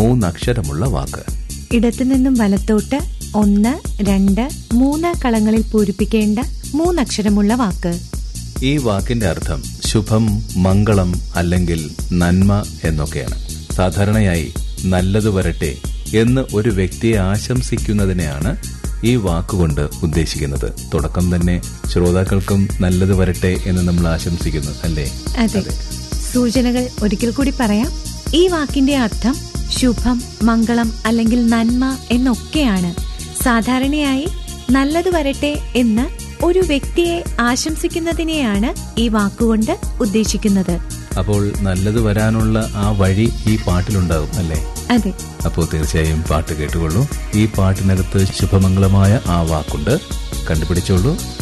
മൂന്നക്ഷരമുള്ള വാക്ക് ഇടത്തുനിന്നും വലത്തോട്ട് ഒന്ന് രണ്ട് മൂന്ന് കളങ്ങളിൽ പൂരിപ്പിക്കേണ്ട മൂന്നക്ഷരമുള്ള വാക്ക് ഈ വാക്കിന്റെ അർത്ഥം ശുഭം മംഗളം അല്ലെങ്കിൽ നന്മ എന്നൊക്കെയാണ് സാധാരണയായി നല്ലത് വരട്ടെ എന്ന് ഒരു വ്യക്തിയെ ആശംസിക്കുന്നതിനെയാണ് ഈ വാക്കുകൊണ്ട് ഉദ്ദേശിക്കുന്നത് തുടക്കം തന്നെ ശ്രോതാക്കൾക്കും നല്ലത് വരട്ടെ എന്ന് നമ്മൾ ആശംസിക്കുന്നു അല്ലേ അതെ സൂചനകൾ ഒരിക്കൽ കൂടി പറയാം ഈ വാക്കിന്റെ അർത്ഥം ശുഭം മംഗളം അല്ലെങ്കിൽ നന്മ എന്നൊക്കെയാണ് സാധാരണയായി നല്ലത് വരട്ടെ എന്ന് ഒരു വ്യക്തിയെ ആശംസിക്കുന്നതിനെയാണ് ഈ വാക്കുകൊണ്ട് ഉദ്ദേശിക്കുന്നത് അപ്പോൾ നല്ലത് വരാനുള്ള ആ വഴി ഈ പാട്ടിലുണ്ടാകും അല്ലേ അതെ അപ്പോൾ തീർച്ചയായും പാട്ട് കേട്ടുകൊള്ളൂ ഈ പാട്ടിനകത്ത് ശുഭമംഗളമായ ആ വാക്കുണ്ട് കണ്ടുപിടിച്ചോളൂ